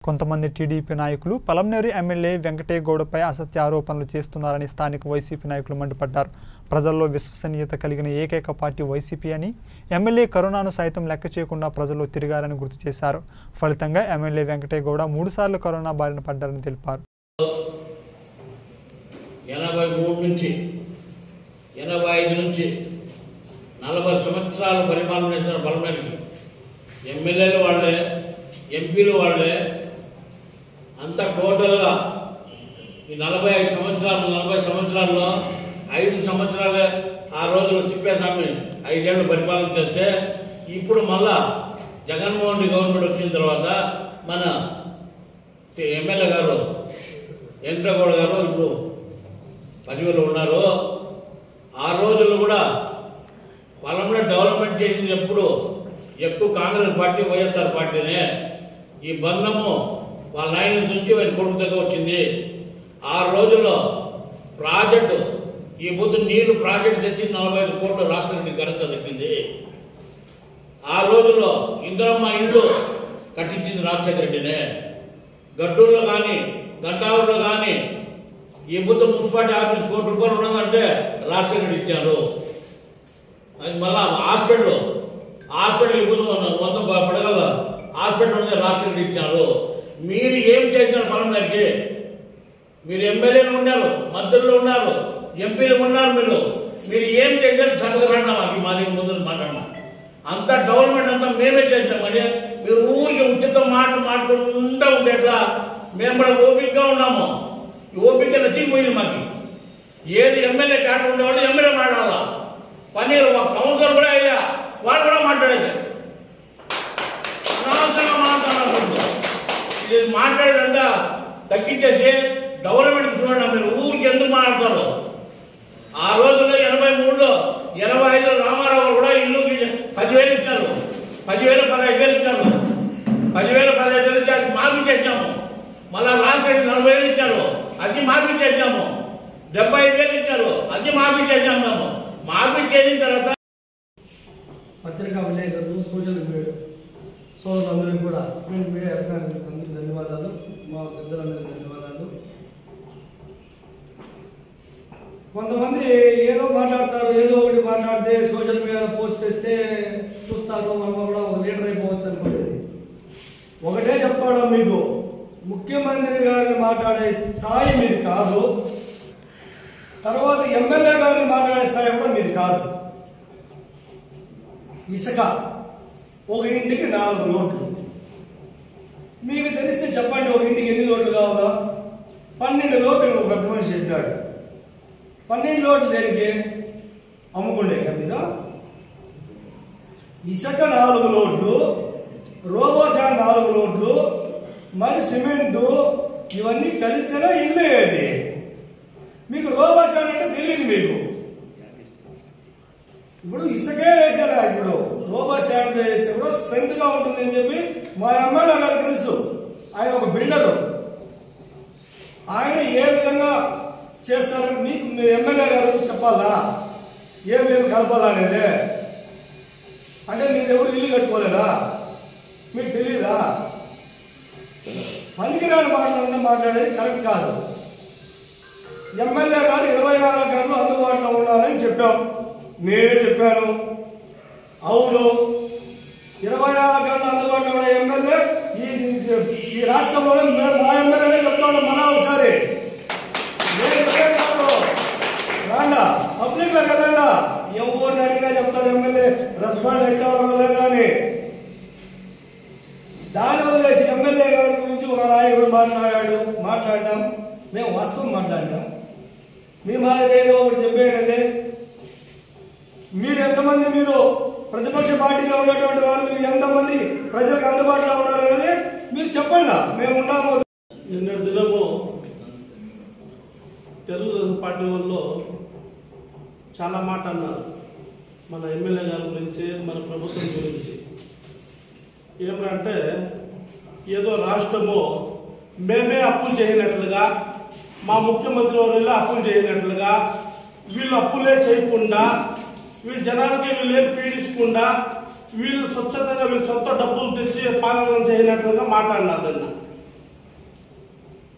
కొంతమంది టీడీపీ నాయకులు పలంనేరు ఎమ్మెల్యే వెంకటేగౌడపై అసత్య ఆరోపణలు చేస్తున్నారని స్థానిక వైసీపీ నాయకులు మండిపడ్డారు ప్రజల్లో విశ్వసనీయత కలిగిన ఏకైక పార్టీ వైసీపీ అని ఎమ్మెల్యే కరోనాను సైతం లెక్క చేయకుండా ప్రజల్లో తిరిగారని గుర్తు చేశారు ఫలితంగా ఎమ్మెల్యే వెంకటేగౌడ మూడుసార్లు కరోనా బారిన పడ్డారని తెలిపారు ఎనభై మూడు నుంచి ఎనభై ఐదు నుంచి నలభై సంవత్సరాలు పరిపాలన చేసిన బలమేరికి ఎమ్మెల్యేలు వాళ్ళే ఎంపీలు వాళ్ళే అంతా టోటల్గా ఈ నలభై ఐదు సంవత్సరాలు నలభై సంవత్సరాల్లో ఐదు సంవత్సరాలే ఆ రోజులు తిప్పేస్వామి ఐదేళ్లు పరిపాలన చేస్తే ఇప్పుడు మళ్ళా జగన్మోహన్ రెడ్డి గవర్నమెంట్ వచ్చిన తర్వాత మన ఎమ్మెల్యే గారు వెంకటగౌడ గారు ఇప్పుడు పదవిలో ఉన్నారు ఆ రోజుల్లో కూడా వాళ్ళని డెవలప్మెంట్ చేసింది ఎప్పుడు ఎక్కువ కాంగ్రెస్ పార్టీ వైఎస్ఆర్ పార్టీనే ఈ బంధము వాళ్ళ నాయన నుంచి ఆయన కొడుకు దగ్గర వచ్చింది ఆ రోజుల్లో ప్రాజెక్టు ఈ బుద్ధు నీళ్లు ప్రాజెక్టు తెచ్చి నలభై ఐదు కోట్లు రాష్ట్రానికి ఘనత దక్కింది ఆ రోజుల్లో ఇందిరమ్మ ఇల్లు కట్టించింది రాజశేఖర రెడ్డినే గడ్డూరులో కానీ గంటావులో కానీ ఈ బుద్ధ మున్సిపాలిటీ ఆఫీస్ కోటి రూపాయలు ఉన్నదంటే రాజశేఖర రెడ్డి ఇచ్చారు అది మళ్ళా హాస్పిటల్ హాస్పిటల్ ఇప్పుడు వంద పడగల హాస్పిటల్ ఉంది రాజశేఖర రెడ్డి ఇచ్చారు మీరు ఏం చేశారు పొలం గారికి మీరు ఎమ్మెల్యేలు ఉన్నారు మంత్రులు ఉన్నారు ఎంపీలు ఉన్నారు మీరు మీరు ఏం చేశారు సభకు రండి మాకు మా దగ్గర ముందు మాట్లాడినా అంత డెవలప్మెంట్ అంతా మేమే చేసామని మీరు ఊరికి ఉచిత మాట మాట్లాడుకుంటూ ఉండేట్లా మేము కూడా ఓపికగా ఉన్నాము ఈ ఓపిక నచ్చిపోయింది మాకు ఏది ఎమ్మెల్యే కాట ఉండేవాళ్ళు ఎమ్మెల్యే మాట్లాడాలా పని ఒక కౌన్సిలర్ కూడా అయ్యా వాళ్ళు కూడా మాట్లాడేది అనవసరంగా మాట్లాడాలనుకుంటుంది ఇది మాట్లాడేదంతా తగ్గించేసి డెవలప్మెంట్ చూడండి మీరు ఊరికి ఎందుకు మాట్లాడతారు ఆ రోజుల్లో ఎనభై మూడులో ఎనభై ఐదులో రామారావు గారు కూడా ఇల్లు పదివేలు ఇచ్చారు పదివేలు పదహైదు వేలు ఇచ్చారు పదివేలు పదహైదు వేలు ఇచ్చి అది మాఫీ చేసినాము మళ్ళా రాష్ట్ర నలభై వేలు ఇచ్చారు అది మాఫీ చేసినాము డెబ్బై ఐదు వేలు ఇచ్చారు అది మాఫీ చేసినాము మేము మాఫీ చేసిన తర్వాత పత్రికా విలేకరులు సోషల్ మీడియా సోదరులందరికీ కూడా ప్రింట్ మీడియా అభిమానులకు అందరికీ ధన్యవాదాలు మా పెద్దలందరికీ ధన్యవాదాలు కొంతమంది ఏదో మాట్లాడతారు ఏదో ఒకటి మాట్లాడితే సోషల్ మీడియాలో పోస్ట్ చేస్తే చూస్తారు మనం కూడా ఒక లీడర్ అయిపోవచ్చు అనుకోలేదు ఒకటే చెప్తాడు మీకు ముఖ్యమంత్రి గారిని మాట్లాడే స్థాయి మీది కాదు తర్వాత ఎమ్మెల్యే గారిని మాట్లాడే స్థాయి కూడా మీది కాదు ఇసుక ఒక ఇంటికి నాలుగు లోట్లు మీకు తెలిస్తే చెప్పండి ఒక ఇంటికి ఎన్ని లోట్లు కావాలా పన్నెండు లోట్లు ఒక పెద్ద మనిషి చెప్పాడు పన్నెండు లోట్లు దేనికి అమ్ముకుండే కదా మీరు ఇసుక నాలుగు లోట్లు రోబోసాన్ నాలుగు లోట్లు మరి సిమెంటు ఇవన్నీ కలిస్తేనే ఇల్లు ఏది మీకు రోబోసాన్ అంటే తెలియదు మీకు ఇప్పుడు ఇసుకే వేసారా ఇప్పుడు రోబో శాండ్ వేస్తే కూడా స్ట్రెంత్ గా ఉంటుంది అని చెప్పి మా ఎమ్మెల్యే గారికి తెలుసు ఆయన ఒక బిల్డరు ఆయన ఏ విధంగా చేస్తారని మీకు మీ ఎమ్మెల్యే గారు వచ్చి చెప్పాలా ఏం మేము కలపాలా అనేది అంటే మీరు ఎవరు ఇల్లు కట్టుకోలేదా మీకు తెలియదా పనికిరాని మాటలంతా మాట్లాడేది కరెక్ట్ కాదు ఎమ్మెల్యే గారు ఇరవై నాలుగు గంటలు అందుబాటులో ఉండాలని చెప్పాం నేనే చెప్పాను అవును ఇరవై నాలుగు గంటలు అందుబాటులో ఉన్న ఎమ్మెల్యే ఈ ఈ రాష్ట్రంలోనే మే- మా ఎమ్మెల్యేనే చెప్తాడు మన ఒకసారి నేను చెప్పేది కాదు. రాండా పబ్లిక్ లోకి వెళ్ళండా ఎవరిని అడిగినా చెప్తారు ఎమ్మెల్యే రెస్పాండ్ అయితే లేదా అని దాని వదిలేసి ఎమ్మెల్యే గారి గురించి ఒక నాయకుడు మాట్లాడాడు మాట్లాడినాం మేము వాస్తవం మాట్లాడినాం మీ మాదిరి ఏదో ఒకటి చెప్పేది మీరు ఎంతమంది మీరు ప్రతిపక్ష పార్టీలో ఉన్నటువంటి వాళ్ళు మీరు ఎంతమంది ప్రజలకు అందుబాటులో ఉన్నారు అనేది మీరు చెప్పండి మేము ఉన్నాము నిన్నటి దినము తెలుగుదేశం పార్టీ వాళ్ళు చాలా మాట అన్నారు మన ఎమ్మెల్యే గారి గురించి మన ప్రభుత్వం గురించి ఏమంటే ఏదో రాష్ట్రము మేమే అప్పులు చేయనట్లుగా మా ముఖ్యమంత్రి వారు అప్పులు చేయనట్లుగా వీళ్ళు అప్పులే చేయకుండా వీళ్ళు జనాలకి వీళ్ళు ఏం పీడించకుండా వీళ్ళు స్వచ్ఛతగా వీళ్ళు సొంత డబ్బులు తెచ్చి పాలన చేయనట్లుగా మాట్లాడినారు నిన్న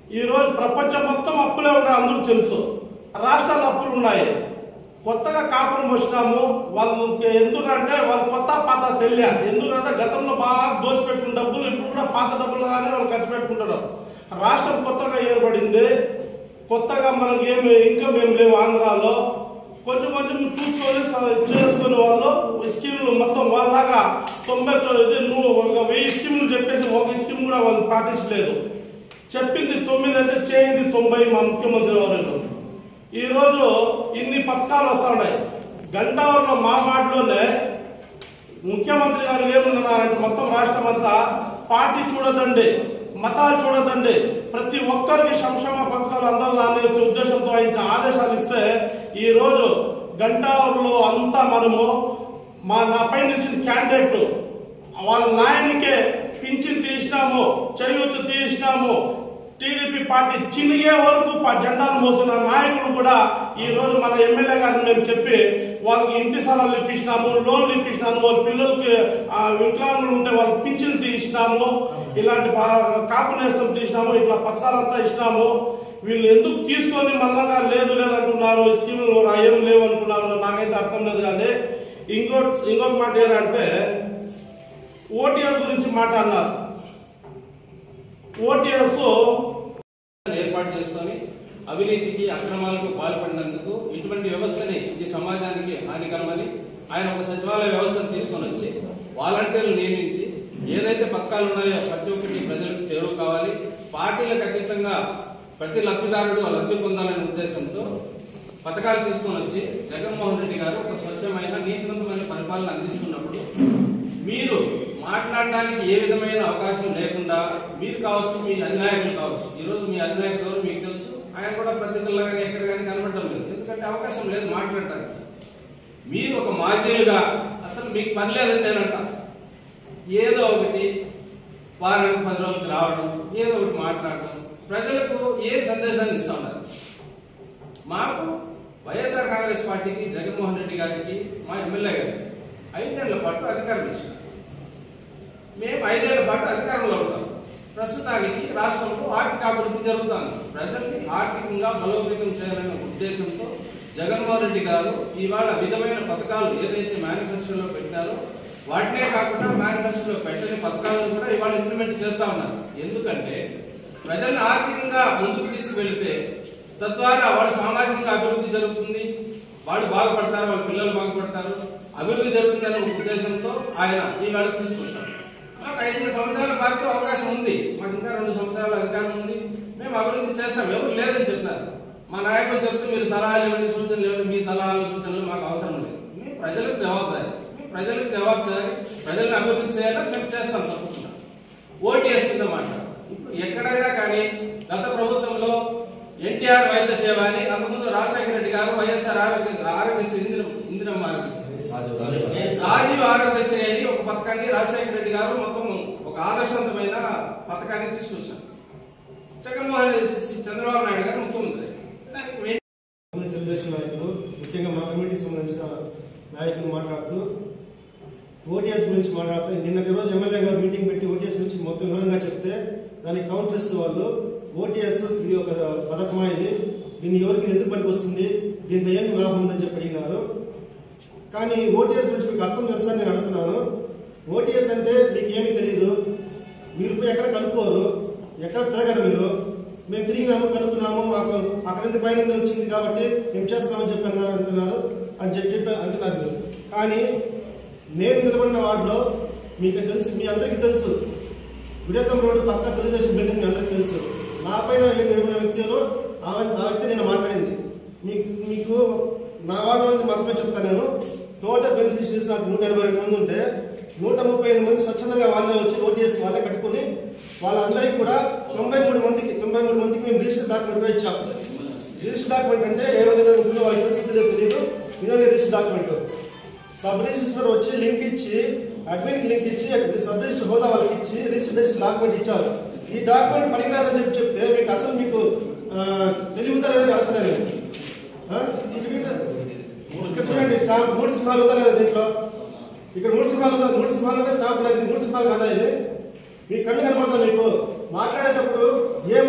ఈ రోజు ప్రపంచం మొత్తం అప్పులే ఉన్నాయి అందరూ తెలుసు రాష్ట్రాల్లో అప్పులు ఉన్నాయి కొత్తగా కాపురం వచ్చినాము వాళ్ళకి ఎందుకంటే వాళ్ళు కొత్త పాత తెలియాలి ఎందుకంటే గతంలో బాగా దోచిపెట్టుకున్న డబ్బులు ఇప్పుడు కూడా పాత డబ్బులుగానే వాళ్ళు ఖర్చు పెట్టుకుంటారు రాష్ట్రం కొత్తగా ఏర్పడింది కొత్తగా మనకి ఏమి ఇన్కమ్ ఏం లేవు ఆంధ్రాలో కొంచెం కొంచెం చూసుకొని స- చేసుకునే వాళ్ళు ఈ స్కీములు మొత్తం వాళ్ళలాగా తొంభై తొమ్మిది నువ్వు ఒక వెయ్యి స్కీములు చెప్పేసి ఒక స్కీమ్ కూడా వాళ్ళు పాటించలేదు చెప్పింది తొమ్మిది అంటే చేయింది తొంభై మా ముఖ్యమంత్రి వారు ఈ రోజు ఇన్ని పథకాలు వస్తా ఉన్నాయి గంటావరంలో మా వార్డులోనే ముఖ్యమంత్రి గారు ఏమన్నారంటే మొత్తం రాష్ట్రం అంతా పార్టీ చూడదండి మతాలు చూడదండి ప్రతి ఒక్కరికి సంక్షేమ పథకాలు అందాలనే ఉద్దేశంతో ఆయన ఆదేశాలు ఇస్తే ఈ రోజు గంటావరంలో అంతా మనము మా నా పై నిలిచిన క్యాండిడేట్ వాళ్ళ నాయనికే పింఛన్ తీసినాము చేయూత తీసినాము టీడీపీ పార్టీ చినిగే వరకు ప- జెండాలు మోసిన నాయకులు కూడా ఈ రోజు మన ఎమ్మెల్యే గారిని మేము చెప్పి వాళ్ళకి ఇంటి స్థలాలు ఇప్పించినాము లోన్లు ఇప్పించినాము వాళ్ళ పిల్లలకి ఆ, వికలాంగులు ఉంటే వాళ్ళకి పింఛన్ తీసినాము ఇలాంటి ప- కాపు నేస్తం తీసినాము ఇట్లా పథకాలంతా ఇచ్చినాము వీళ్ళు ఎందుకు తీసుకొని మళ్ళా లేదు లేదు అంటున్నారు ఈ స్కీములు రా- ఏం లేవు అంటున్నారు నాకైతే అర్థం లేదు కానీ ఇంకో ఇంకొక మాట ఏంటంటే ఓటీఎస్ గురించి మాట్లాడినారు ఓటీఎస్ ఏర్పాటు చేసుకొని అవినీతికి అక్రమాలకు పాల్పడినందుకు ఇటువంటి వ్యవస్థని ఈ సమాజానికి హానికరమని ఆయన ఒక సచివాలయ వ్యవస్థను తీసుకొని వచ్చి వాలంటీర్లు నియమించి ఏదైతే పథకాలు ఉన్నాయో ప్రతి ఒక్కటి ప్రజలకు చేరువ కావాలి పార్టీలకు అతీతంగా ప్రతి లబ్ధిదారుడు ఆ లబ్ధి పొందాలనే ఉద్దేశంతో పథకాలు తీసుకొని వచ్చి జగన్మోహన్ రెడ్డి గారు ఒక స్వచ్ఛమైన నీతివంతమైన పరిపాలన అందిస్తున్నప్పుడు మీరు మాట్లాడడానికి ఏ విధమైన అవకాశం లేకుండా మీరు కావచ్చు మీ అధినాయకులు కావచ్చు ఈ రోజు మీ అధినాయకుడు ఎవరు మీకు తెలుసు ఆయన కూడా పత్రికల్లో కానీ ఎక్కడ కానీ కనబడడం లేదు ఎందుకంటే అవకాశం లేదు మాట్లాడటానికి మీరు ఒక మాజీలుగా అసలు మీకు పని లేదని నేనంట ఏదో ఒకటి వారానికి పది రోజులకి రావడం ఏదో ఒకటి మాట్లాడడం ప్రజలకు ఏం సందేశాన్ని ఇస్తా ఉన్నారు మాకు వైఎస్ఆర్ కాంగ్రెస్ పార్టీకి జగన్మోహన్ రెడ్డి గారికి మా ఎమ్మెల్యే గారికి ఐదేళ్ల పాటు అధికారం ఇచ్చారు మేము ఐదేళ్ల పాటు అధికారంలో ఉంటాం ప్రస్తుతానికి రాష్ట్రంలో ఆర్థిక అభివృద్ధి జరుగుతుంది ప్రజల్ని ఆర్థికంగా బలోపేతం చేయాలనే ఉద్దేశంతో జగన్మోహన్ రెడ్డి గారు ఇవాళ విధమైన పథకాలు ఏదైతే మేనిఫెస్టోలో పెట్టారో వాటినే కాకుండా మేనిఫెస్టోలో పెట్టని పథకాలను కూడా ఇవాళ ఇంప్లిమెంట్ చేస్తా ఉన్నారు ఎందుకంటే ప్రజల్ని ఆర్థికంగా ముందుకు తీసుకువెళ్తే తద్వారా వాళ్ళ సామాజికంగా అభివృద్ధి జరుగుతుంది వాళ్ళు బాగుపడతారు వాళ్ళ పిల్లలు బాగుపడతారు అభివృద్ధి జరుగుతుందనే ఉద్దేశంతో ఆయన ఈవేళ తీసుకొచ్చారు మాకు ఐదు సంవత్సరాల పాటు అవకాశం ఉంది మాకు ఇంకా రెండు సంవత్సరాల అధికారం ఉంది మేము అభివృద్ధి చేస్తాం ఎవరు లేదని చెప్పినారు మా నాయకులు చెప్తూ మీరు సలహాలు ఇవ్వండి సూచనలు ఇవ్వండి మీ సలహాలు సూచనలు మాకు అవసరం లేదు మేము ప్రజలకు జవాబుదారి మేము ప్రజలకు జవాబుదారి ప్రజలను అభివృద్ధి చేయాలని మేము చేస్తాం తప్పకుండా ఓటీఎస్ కింద మాట ఇప్పుడు ఎక్కడైనా కానీ గత ప్రభుత్వంలో ఎన్టీఆర్ వైద్య సేవ అని అంతకుముందు రాజశేఖర రెడ్డి గారు వైఎస్ఆర్ ఆరోగ్య ఆరోగ్యశ్రీ ఇందిర ఇందిరమ్మ ఆరోగ్యశ్రీ రాజీవ్ ఆరోగ్యశ్రీ అని ఒక పథకాన్ని రాజశేఖర రెడ్డి గారు మొత్తం ఒక ఆదర్శవంతమైన పథకాన్ని తీసుకొచ్చారు జగన్మోహన్ రెడ్డి చంద్రబాబు నాయుడు గారు ముఖ్యమంత్రి దానికి వెంటనే కొంతమంది తెలుగుదేశం నాయకులు ముఖ్యంగా మా కమ్యూనిటీకి సంబంధించిన నాయకులు మాట్లాడుతూ ఓటీఎస్ గురించి మాట్లాడుతూ నిన్నటి రోజు ఎమ్మెల్యే గారు మీటింగ్ పెట్టి ఓటీఎస్ గురించి మొత్తం వివరంగా చెప్తే దానికి కౌంటర్ ఇస్తూ వాళ్ళు ఓటీఎస్ ఇది ఒక పథకమా ఇది దీన్ని ఎవరికి ఎందుకు పనికి వస్తుంది దీంట్లో ఏం లాభం ఉందని చెప్పి అడిగినారు కానీ ఓటీఎస్ గురించి మీకు అర్థం తెలుసా అని నేను అడుగుతున్నాను ఓటీఎస్ అంటే మీకు ఏమీ తెలియదు మీరు పోయి ఎక్కడ కనుక్కోరు ఎక్కడ తిరగరు మీరు మేము తిరిగినాము కనుక్కున్నాము మాకు అక్కడ నుండి పైన నుండి వచ్చింది కాబట్టి మేము చేస్తున్నామని చెప్పి అన్నారు అంటున్నారు అని చెప్పి చెప్పి అంటున్నారు మీరు కానీ నేను నిలబడిన వార్డులో మీకు తెలుసు మీ అందరికీ తెలుసు విడతం రోడ్డు పక్క తెలుగుదేశం బిల్డింగ్ మీ అందరికీ తెలుసు నా పైన నిలబడిన వ్యక్తిలో ఆ ఆ వ్యక్తి నేను మాట్లాడింది మీకు మీకు నా వార్డు నుంచి మాత్రమే చెప్తాను నేను టోటల్ బెనిఫిషరీస్ నాకు నూట ఎనభై రెండు మంది ఉంటే నూట ముప్పై ఐదు మంది స్వచ్ఛందంగా వాళ్ళే వచ్చి ఓటీఎస్ వాళ్ళే కట్టుకుని వాళ్ళందరికీ కూడా తొంభై మూడు మందికి తొంభై మూడు మందికి మేము రిజిస్టర్ డాక్యుమెంట్ కూడా ఇచ్చాము రిజిస్టర్ డాక్యుమెంట్ అంటే ఏ విధంగా ఉంటుందో వాళ్ళకి తెలిసిందో తెలియదు ఇదే రిజిస్టర్ డాక్యుమెంట్ సబ్ రిజిస్టర్ వచ్చి లింక్ ఇచ్చి అడ్మిన్ లింక్ ఇచ్చి సబ్ రిజిస్టర్ హోదా వాళ్ళకి ఇచ్చి రిజిస్ట్రేషన్ డాక్యుమెంట్ ఇచ్చారు ఈ డాక్యుమెంట్ పనికిరాదని చెప్పి చెప్తే మీకు అసలు మీకు ఆ, తెలివిందా లేదని అడుగుతున్నాను నేను. ఆ? ఇది మీద- ఇక్కడ చూడండి స్టాంప్ మూడు సింహాలు ఉందా లేదా దీంట్లో ఇక్కడ మూడు సింహాలు ఉందా మూడు సింహాలు అంటే స్టాంప్ లేదు మూడు సింహాలు కదా ఇది మీ కళ్ళు కనపడతా మీకు మాట్లాడేటప్పుడు ఏ మాట్లాడాలో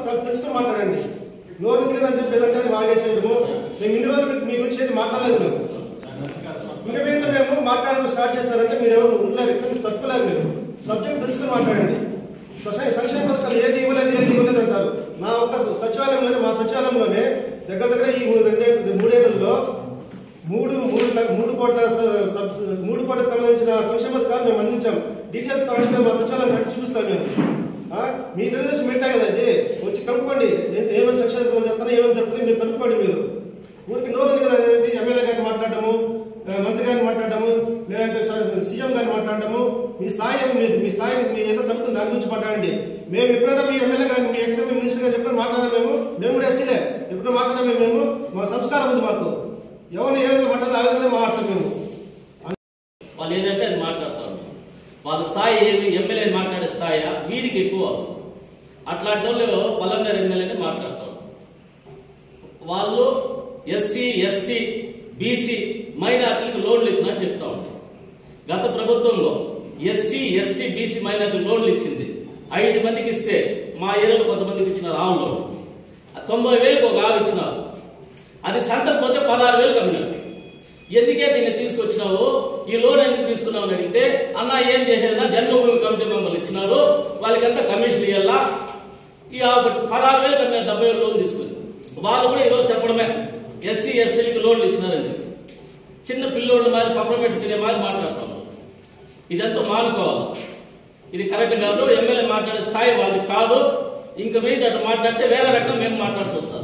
తె- తెలుసుకొని మాట్లాడండి నోరు తిరిగిందని చెప్పేదంటే అది వాగేసేయడము మేము ఇన్ని రోజులు మీ- మీ గురించి ఏది మాట్లాడలేదు మేము ఇంకా మీద మేము మాట్లాడడం స్టార్ట్ చేస్తారంటే మీరు ఎవరు ఉండలేరు ఇక్కడ మీరు తప్పులేదు మీరు సబ్జెక్ట్ తెలుసుకొని మాట్లాడండి సొసై- సంక్షేమ పథకాలు ఏది ఇవ్వలేదు ఏది ఇవ్వలేదు అంటారు నా ఒక్క సచివాలయంలోనే మా సచివాలయంలోనే దగ్గర దగ్గర ఈ మూడు- రెండే మూడేళ్లలో మూడు మూడు ల- మూడు కోట్ల స- సబ్- మూడు కోట్లకు సంబంధించిన సంక్షేమ పథకాలు మేము అందించాం డీటెయిల్స్ కావాలంటే మా సచివాలయం కట్టి చూపిస్తాం మేము ఆ? మీ తెలుగుదేశం పెట్టా కదా ఇది వచ్చి కనుక్కోండి ఏ- ఏమేమి సంక్షేమ పథకాలు చెప్తారో ఏమేమి చెప్తారో మీరు కనుక్కోండి మీరు ఊరికి నోరు ఉంది కదా ఇది ఎమ్మెల్యే గారిని మాట్లాడటము ఆ, మంత్రి గారిని మాట్లాడటము లేదంటే స- సీఎం గారిని మాట్లాడటము మీ స్థాయి ఏమి మీరు మీ స్థాయి మీ ఏదో కనుక్కుని దాని గురించి మాట్లాడండి మేము ఎప్పుడైనా మీ ఎమ్మెల్యే గారిని మీ ఎక్స్ మినిస్టర్ గారు ఎప్పుడైనా మాట్లాడాము మేము మేము కూడా ఎస్సీలే ఎప్పుడు మాట్లాడాము మేము మా సంస్కారం ఉంది మాకు ఎవరిని ఏ విధంగా మాట్లాడాలి ఆ విధంగా మాట్లాడతాం మేము వాళ్ళు ఏదంటే అది మాట్లాడతారు వాళ్ళ స్థాయి ఏమి ఎమ్మెల్యే మాట్లాడే స్థాయా వీరికి ఎక్కువ అట్లాంటి వాళ్ళు పల్లెనూరు ఎమ్మెల్యేని మాట్లాడతారు వాళ్ళు ఎస్సీ ఎస్టీ బీసీ మైనార్టీలకు లోన్లు ఇచ్చినని చెప్తా ఉంటారు గత ప్రభుత్వంలో ఎస్సీ ఎస్టీ బీసీ మైనార్టీ లోన్లు ఇచ్చింది ఐదు మందికి ఇస్తే మా ఏరియాలో కొంతమందికి ఇచ్చినారు ఆవు లోన్ ఆ తొంభై వేలకు ఒక ఆవు ఇచ్చినారు అది సంతకు పోతే పదహారు వేలకు అమ్మినారు ఎందుకే దీన్ని తీసుకొచ్చినావు ఈ లోన్ ఎందుకు తీసుకున్నావు అని అడిగితే అన్న ఏం చేసేదన్నా జన్మభూమి కమిటీ మెంబర్లు ఇచ్చినారు వాళ్ళకంతా కమిషన్ ఇవ్వాలా ఈ ఆ పదహారు వేలకు అమ్మిన డెబ్బై వేలు లోన్ తీసుకుని వాళ్ళు కూడా ఈరోజు చెప్పడమే ఎస్సీ ఎస్టీలకు లోన్లు ఇచ్చినారని చిన్న పిల్లోళ్ళు మాదిరి పప్పరమెట్టు తినే మాదిరి మాట్లాడతాము ఇదంతా మానుకోవాలి ఇది కరెక్ట్ కాదు ఎమ్మెల్యే మాట్లాడే స్థాయి వాళ్ళది కాదు ఇంకా మీద అట్లా మాట్లాడితే వేరే రకం మేము మాట్లాడాల్సి వస్తుంది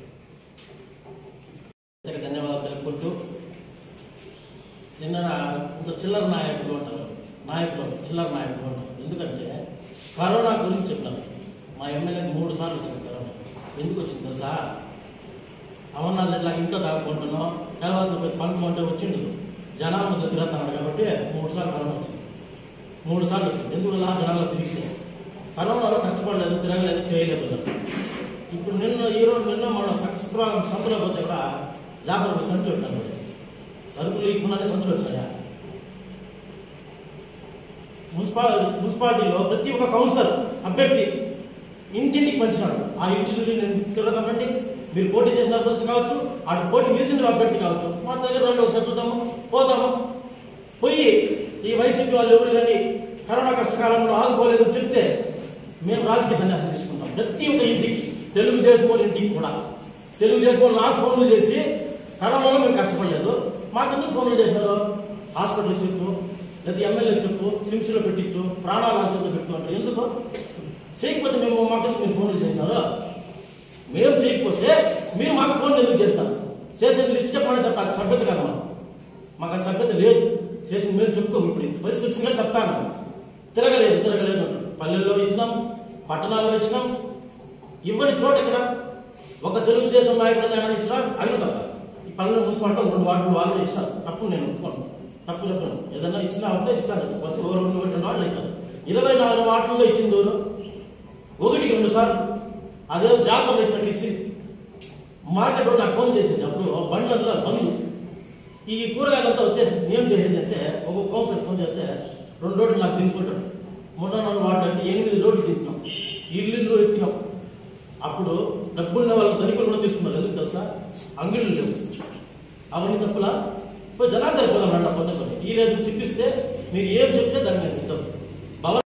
ప్రత్యేక ధన్యవాదాలు తెలుపుకుంటూ నిన్న నా- కొంత చిల్లర నాయకులు అంటారు నాయకులు చిల్లర నాయకులు అంటారు ఎందుకంటే కరోనా గురించి చెప్పాను మా ఎమ్మెల్యేకి మూడు సార్లు వచ్చింది కరోనా ఎందుకు వచ్చింది తెలుసా అమర్నాథ్ ఇట్లా ఇంట్లో తాగుకుంటున్నాం తర్వాత పోయి పండుకుంటే వచ్చిండు జనాల మధ్య తిరుగుతున్నాడు కాబట్టి మూడు సార్లు కరోనా వచ్చింది మూడు సార్లు వచ్చింది ఎందువల్ల జనాల్లో తిరిగితే కరోనాలో కష్టపడలేదు తిరగలేదు చేయలేదు అన్నారు. ఇప్పుడు నిన్న ఈరోజు నిన్న మనం శుక్ర- శుక్రవారం సంతలో పోతే కూడా జాగ్రత్త పోయి సంచి పెట్టాను సరుకులు ఇవ్వకుండానే సంచులు వచ్చాయా మున్సిపాల్ మున్సిపాలిటీలో ప్రతి ఒక్క కౌన్సిలర్ అభ్యర్థి ఇంటింటికి పంచినాడు ఆ ఇంటి నుండి నేను తిరగదామండి మీరు పోటీ చేసిన అభ్యర్థి కావచ్చు అటు పోటీ నిలిచిన అభ్యర్థి కావచ్చు మా దగ్గర రెండు ఒకసారి చూద్దాము పోతాము పోయి ఈ వైసీపీ వాళ్ళు ఎవరు కానీ కరోనా కష్టకాలంలో ఆదుకోలేదని చెప్తే మేము రాజకీయ సన్యాసం తీసుకుంటాం ప్రతి ఒక్క ఇంటికి తెలుగుదేశం వాళ్ళ ఇంటికి కూడా తెలుగుదేశం వాళ్ళు నాకు ఫోన్లు చేసి కరోనాలో మేము కష్టపడలేదు మాకెందుకు ఫోన్లు చేసినారు హాస్పిటల్కి చెప్పు లేదా ఎమ్మెల్యేకి చెప్పు సిమ్స్లో పెట్టించు ప్రాణాలు ఆలోచనలో పెట్టు అంటే ఎందుకు చేయకపోతే మేము మాకెందుకు మీరు ఫోన్లు చేసినారు మేము చేయకపోతే మీరు మాకు ఫోన్లు ఎందుకు చేస్తారు చేసే లిస్ట్ చెప్పమని చెప్తాను సభ్యత కదా మాకు మాకు ఆ సభ్యత లేదు చేసిన మేము చెప్పుకోము ఇప్పుడు ఇంత పరిస్థితి వచ్చిందని చెప్తాను తిరగలేదు తిరగలేదు పల్లెల్లో ఇచ్చినాం పట్టణాల్లో ఇచ్చినాం ఇవ్వని చోట ఇక్కడ ఒక తెలుగుదేశం నాయకుడు ఆయన ఇచ్చినా ఆయన తప్ప ఈ పల్లెలు మున్సిపాలిటీ రెండు వార్డులు వాళ్ళు ఇచ్చారు తప్పు నేను ఒప్పుకోను తప్పు చెప్పను ఏదన్నా ఇచ్చినా ఉంటే ఇచ్చాను ప్రతి ఓ రెండు రెండు వాళ్ళు ఇచ్చారు ఇరవై నాలుగు వార్డుల్లో ఇచ్చింది ఎవరు ఒకటికి రెండు సార్లు అదే జాతరలో ఇచ్చినట్టు ఇచ్చి మార్కెట్ వాడు నాకు ఫోన్ చేసింది అప్పుడు బండ్లంతా బంధు ఈ కూరగాయలంతా వచ్చేసి ఏం చేసేది అంటే ఒక కౌన్సిలర్ ఫోన్ చేస్తే రెండు రోడ్లు నాకు దింపుకుంటాడు మూడో నాలుగు వాటిలో అయితే ఎనిమిది రోడ్లు దింపినాం ఇల్లు ఎత్తినాం అప్పుడు డబ్బున్న వాళ్ళ ధనికులు కూడా తీసుకున్నారు ఎందుకు తెలుసా అంగిళ్ళు లేవు అవన్నీ తప్పులా పోయి జనాలు సరిపోదాం రండి పొద్దుకొని ఈ లేదు చెప్పిస్తే మీరు ఏం చెప్తే దాన్ని నేను సిద్ధం